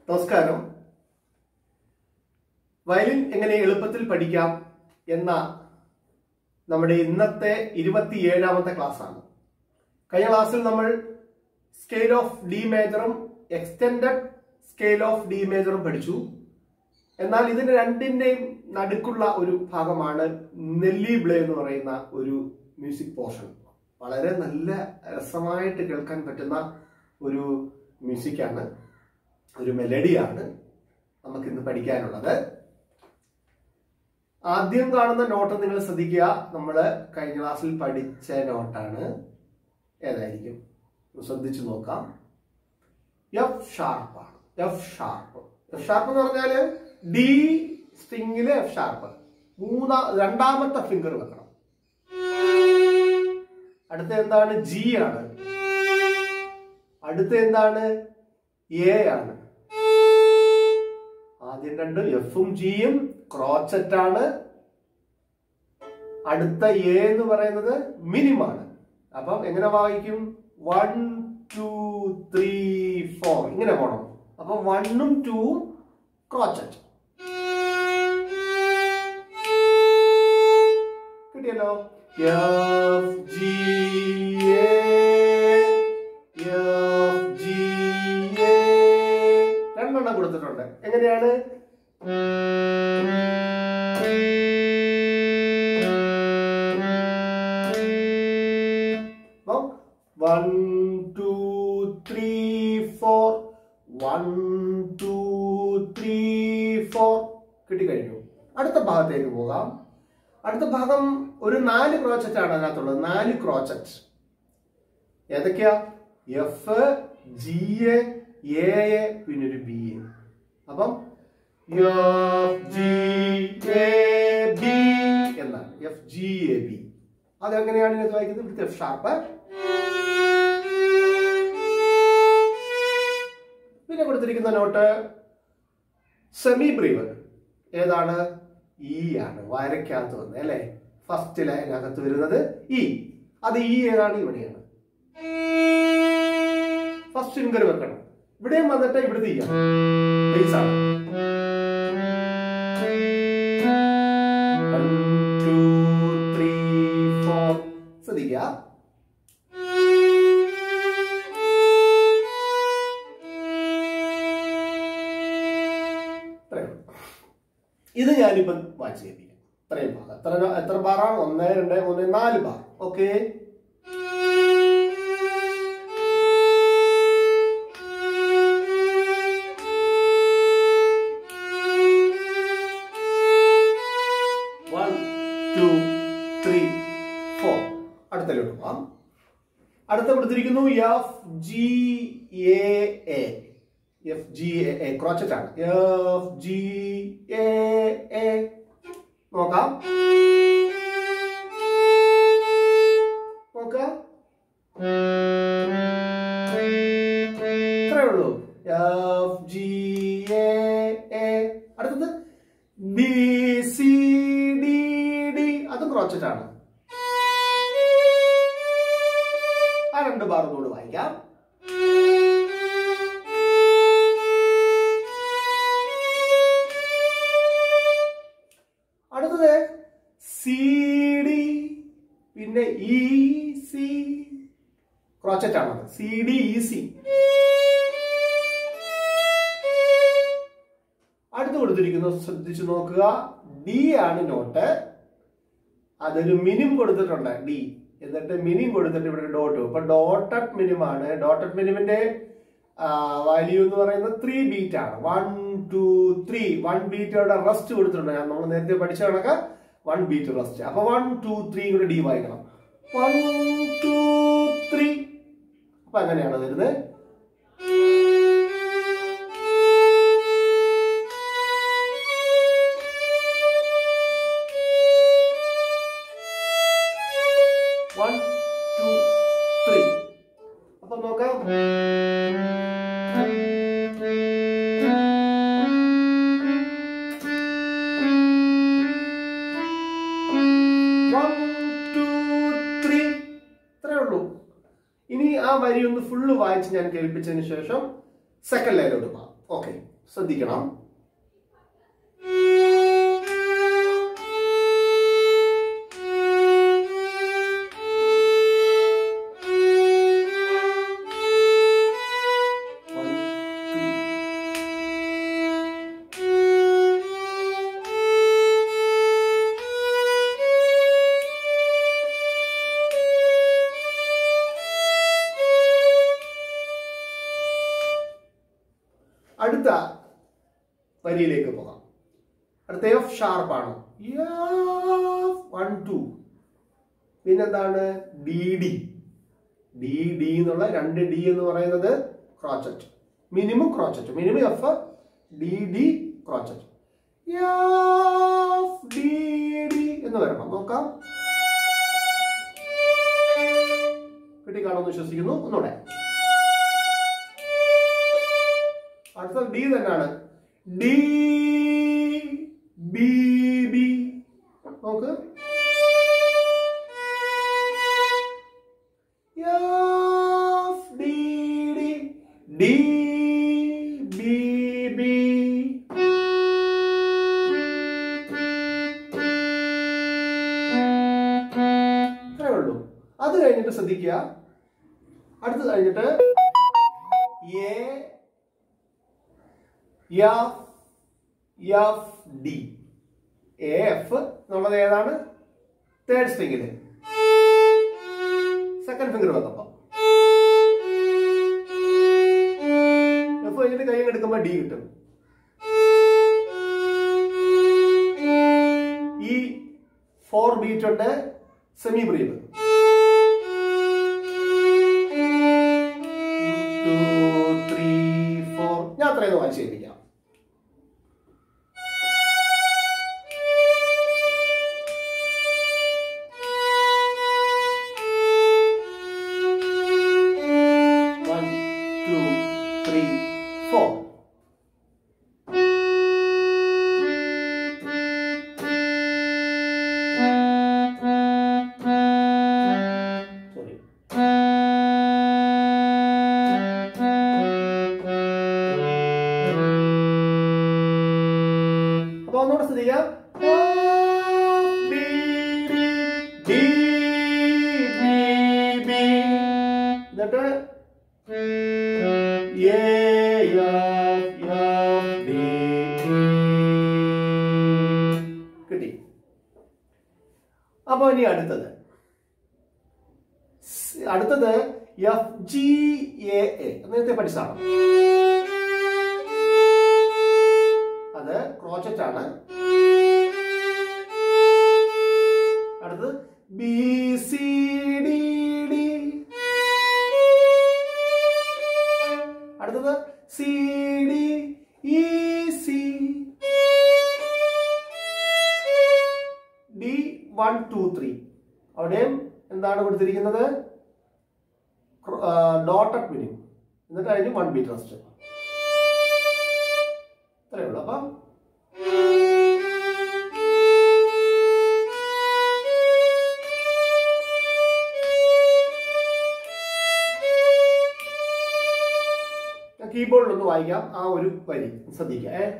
നമസ്കാരം വയലിൻ എങ്ങനെ എളുപ്പത്തിൽ പഠിക്കാം എന്ന നമ്മുടെ ഇന്നത്തെ ഇരുപത്തിയേഴാമത്തെ ക്ലാസ്സാണ് കഴിഞ്ഞ ക്ലാസ്സിൽ നമ്മൾ സ്കെയിൽ ഓഫ് ഡി മേജറും എക്സ്റ്റെൻഡഡ് സ്കെയിൽ ഓഫ് ഡി മേജറും പഠിച്ചു എന്നാൽ ഇതിന് രണ്ടിന്റെയും നടുക്കുള്ള ഒരു ഭാഗമാണ് നെല്ലി ബ്ലേ എന്ന് പറയുന്ന ഒരു മ്യൂസിക് പോർഷൻ വളരെ നല്ല രസമായിട്ട് കേൾക്കാൻ പറ്റുന്ന ഒരു മ്യൂസിക്കാണ് ഒരു മെലഡിയാണ് നമുക്ക് ഇന്ന് പഠിക്കാനുള്ളത് ആദ്യം കാണുന്ന നോട്ട് നിങ്ങൾ ശ്രദ്ധിക്കുക നമ്മൾ കഴിഞ്ഞ ക്ലാസ്സിൽ പഠിച്ച നോട്ടാണ് ഏതായിരിക്കും ഒന്ന് ശ്രദ്ധിച്ചു നോക്കാം എഫ് ഷാർപ്പാണ് എഫ് ഷാർപ്പ് എഫ് ഷാർപ്പ് എന്ന് പറഞ്ഞാല് ഡി സ്ട്രിങ്ങില് എഫ് ഷാർപ്പ് മൂന്നാ രണ്ടാമത്തെ ഫിംഗർ വെക്കണം അടുത്ത എന്താണ് ജി ആണ് അടുത്ത എന്താണ് എ ആണ് ആദ്യം രണ്ട് എഫും ജിയും ക്രോച്ചറ്റ് ആണ് അടുത്ത എ എന്ന് പറയുന്നത് മിനിമാണ് അപ്പം എങ്ങനെ വായിക്കും വൺ ടു ത്രീ ഫോർ ഇങ്ങനെ പോണം അപ്പൊ വണ്ണും ടൂവും ക്രോച്ചറ്റ് കിട്ടിയല്ലോ F G A F G A രണ്ടെണ്ണം കൊടുത്തിട്ടുണ്ട് എങ്ങനെയാണ് അപ്പം one two three four one two three four കിട്ടിക്കഴിഞ്ഞു അടുത്ത ഭാഗത്തേക്ക് പോകാം അടുത്ത ഭാഗം ഒരു നാല് ക്രോച്ചറ്റ് ആണ് അതിനകത്തുള്ളത് നാല് ക്രോച്ചറ്റ് ഏതൊക്കെയാ എഫ് ജി എ എ പിന്നെ ഒരു ബി എ അപ്പം എഫ് ജി എ ബി എന്നാണ് എഫ് ജി എ ബി അതെങ്ങനെയാണ് ഇതിനകത്ത് വായിക്കുന്നത് ഇവിടുത്തെ എഫ് ഷാർപ്പ് പിന്നെ കൊടുത്തിരിക്കുന്ന നോട്ട് സെമി ബ്രീവ് ഏതാണ് ഇ ആണ് വരയ്ക്കകത്ത് വന്നത് അല്ലെ ഫസ്റ്റ് ലൈനകത്ത് വരുന്നത് ഇ അത് ഇ ഏതാണ് ഇവിടെയാണ് ഫസ്റ്റ് ഫിംഗർ വെക്കണം ഇവിടെയും വന്നിട്ട് ഇവിടുത്തെ ഇ ആണ് ബേസ് ആണ് One, two, three, four. ശ്രദ്ധിക്കുക ഇത്രയേ ഉള്ളൂ. ഇത് ഞാനിപ്പം വായിച്ചു കേൾപ്പിക്കാം ഇത്രയും ഭാഗം എത്ര എത്ര ബാറാണ് ഒന്ന് രണ്ട് മൂന്ന് നാല് bar okay one two three four അടുത്തലോട്ട് പോവാം അടുത്ത കൊടുത്തിരിക്കുന്നു F G A A F G A A crotchet ആണ് എഫ് ജി എ എ നോക്കാം നോക്കാം ഇത്രേ ഉള്ളൂ എഫ് ജി എ എ അടുത്തത് ബി സി ഡി ഡി അതും ക്രോച്ചറ്റ് ആണ് ആ രണ്ട് ബാർ കൂടെ വായിക്കാം അടുത്തത് സി ഡി പിന്നെ ഇ സി ക്രോച്ചറ്റ് ആണ് സി ഡി ഇ സി അടുത്ത് കൊടുത്തിരിക്കുന്നത് ശ്രദ്ധിച്ചു നോക്കുക ഡി ആണ് നോട്ട് അതൊരു മിനിം കൊടുത്തിട്ടുണ്ട് ഡി എന്നിട്ട് മിനിം കൊടുത്തിട്ട് ഇവിടെ ഡോട്ട് ഇപ്പൊ ഡോട്ടഡ് മിനിം ആണ് ഡോട്ടഡ് മിനിമിന്റെ വാല്യൂ എന്ന് പറയുന്നത് ത്രീ ബീറ്റ് ആണ് വൺ ടു ത്രീ വൺ ബീറ്റോടെ റെസ്റ്റ് കൊടുത്തിട്ടുണ്ട് ഞാൻ നമ്മൾ നേരത്തെ പഠിച്ച കണക്ക് വൺ ബീറ്റ് റെസ്റ്റ് അപ്പൊ വൺ ടു ത്രീ കൂടെ ഡി വായിക്കണം വൺ ടു ത്രീ അപ്പൊ അങ്ങനെയാണ് വരുന്നത് വൺ ടു ത്രീ അപ്പൊ നോക്കാം വൺ ടു ത്രീ ഇത്രേ ഉള്ളൂ ഇനി ആ വരി ഒന്ന് ഫുള്ള് വായിച്ച് ഞാൻ കേൾപ്പിച്ചതിന് ശേഷം സെക്കൻഡ് ലൈനിലോട്ട് പോകാം ഓക്കെ ശ്രദ്ധിക്കണം One, two. അടുത്ത വരിയിലേക്ക് പോകാം അടുത്ത എഫ് ഷാർപ്പാണ് വൺ ടു പിന്നെന്താണ് ഡി ഡി ഡി ഡി എന്നുള്ള രണ്ട് ഡി എന്ന് പറയുന്നത് crotchet minim crotchet minim F D D crotchet D D എന്ന് വരണം നോക്കാം കിട്ടിക്കാണോന്ന് വിശ്വസിക്കുന്നു ഒന്നുകൂടെ അടുത്ത ഡി തന്നെയാണ് ഡി ബി ബി നോക്ക് F D D D B B അത്രേ ഉള്ളൂ അത് കഴിഞ്ഞിട്ട് ശ്രദ്ധിക്കുക അടുത്തത് കഴിഞ്ഞിട്ട് A F F D A F എന്നുള്ളത് ഏതാണ് തേർഡ് സ്ട്രിങ്ങില് സെക്കൻഡ് ഫിംഗർ വന്നപ്പോ എഫ് കഴിഞ്ഞിട്ട് കൈ എടുക്കുമ്പോ ഡി കിട്ടും ഈ ഫോർ ബീറ്റ് ഉണ്ട് semibreve two three four ഞാൻ അത്രയൊന്ന് വായിച്ചു കേൾപ്പിക്കാം One, two, three, four. Sorry. അപ്പൊ ഒന്നുകൂടെ ശ്രദ്ധിക്കാം ഡി, ബി, ബി. എന്നിട്ട് A, F, F, D, D. കിട്ടി അപ്പൊ ഇനി അടുത്തത് സ്- അടുത്തത് എഫ് ജി എ എ നേരത്തെ പഠിച്ചതാണ് അത് ക്രോച്ചറ്റ് ആണ് അടുത്തത് ബി സി ഡി ഡി അടുത്തത് C D E C D one two three അവിടെയും എന്താണ് കൊടുത്തിരിക്കുന്നത് ഡോട്ടഡ് മിനിമം എന്നിട്ട് അതിന് വൺ ബീറ്റ് റെസ്റ്റ് ഇത്രയേ ഉള്ളൂ അപ്പം കീബോർഡിൽ ഒന്ന് വായിക്കാം ആ ഒരു വരി ശ്രദ്ധിക്കാം ഏ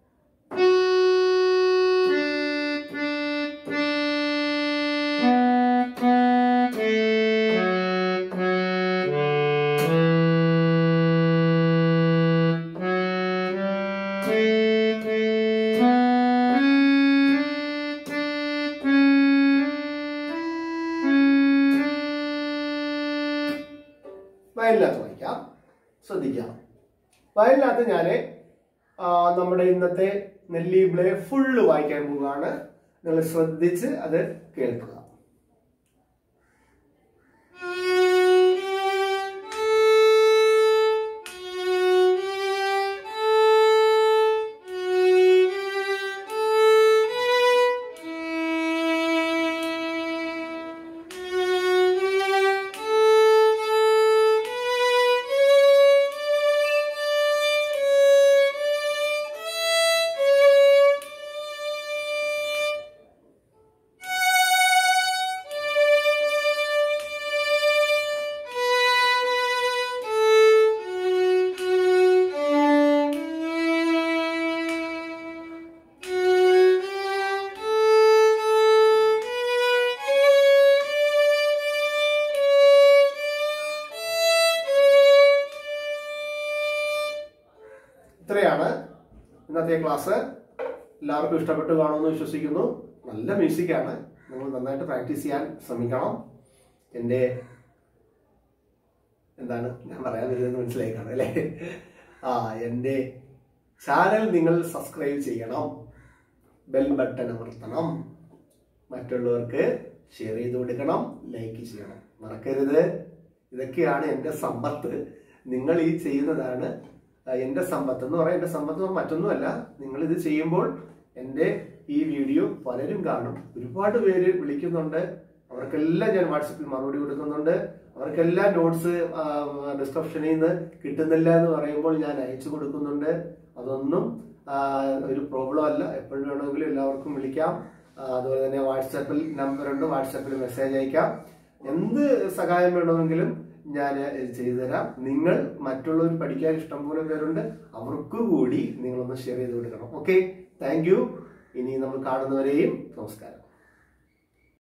വയലിനകത്ത് വായിക്കാം ശ്രദ്ധിക്കാം വയലിനകത്ത് ഞാൻ നമ്മുടെ ഇന്നത്തെ നെല്ലീബിളെ ഫുള്ള് വായിക്കാൻ പോവുകയാണ് നിങ്ങൾ ശ്രദ്ധിച്ച് അത് കേൾക്കുക ഇത്രയാണ് ഇന്നത്തെ ക്ലാസ് എല്ലാവർക്കും ഇഷ്ടപ്പെട്ടു കാണുമെന്ന് വിശ്വസിക്കുന്നു നല്ല മ്യൂസിക്കാണ് നിങ്ങൾ നന്നായിട്ട് പ്രാക്ടീസ് ചെയ്യാൻ ശ്രമിക്കണം എൻ്റെ എന്താണ് ഞാൻ പറയാൻ വരുന്നത് മനസ്സിലായി കാണും അല്ലേ ആ എൻ്റെ ചാനൽ നിങ്ങൾ സബ്സ്ക്രൈബ് ചെയ്യണം ബെൽ ബട്ടൺ അമർത്തണം മറ്റുള്ളവർക്ക് ഷെയർ ചെയ്ത് കൊടുക്കണം ലൈക്ക് ചെയ്യണം മറക്കരുത് ഇതൊക്കെയാണ് എൻ്റെ സമ്പത്ത് നിങ്ങൾ ഈ ചെയ്യുന്നതാണ് ആ, എൻ്റെ സമ്പത്ത് എന്ന് പറയാൻ എൻ്റെ സമ്പത്ത് എന്ന് പറഞ്ഞാൽ മറ്റൊന്നുമല്ല നിങ്ങൾ ഇത് ചെയ്യുമ്പോൾ എൻ്റെ ഈ വീഡിയോ പലരും കാണും ഒരുപാട് പേര് വിളിക്കുന്നുണ്ട് അവർക്കെല്ലാം ഞാൻ വാട്സപ്പിൽ മറുപടി കൊടുക്കുന്നുണ്ട് അവർക്കെല്ലാം നോട്ട്സ് ഡിസ്ക്രിപ്ഷനിൽ നിന്ന് കിട്ടുന്നില്ല എന്ന് പറയുമ്പോൾ ഞാൻ അയച്ചു കൊടുക്കുന്നുണ്ട് അതൊന്നും ആ, ഒരു പ്രോബ്ലം അല്ല എപ്പോഴും വേണമെങ്കിലും എല്ലാവർക്കും വിളിക്കാം ആ, അതുപോലെ തന്നെ വാട്സാപ്പിൽ നമ്പർ ഉണ്ട് വാട്സാപ്പിൽ മെസ്സേജ് അയക്കാം എന്ത് സഹായം വേണമെങ്കിലും ഞാൻ ചെയ്തു തരാം നിങ്ങൾ മറ്റുള്ളവർ പഠിക്കാൻ ഇഷ്ടംപോലെ പേരുണ്ട് അവർക്ക് കൂടി നിങ്ങളൊന്ന് ഷെയർ ചെയ്ത് കൊടുക്കണം ഓക്കെ താങ്ക് യു ഇനി നമ്മൾ കാണുന്നവരെയും നമസ്കാരം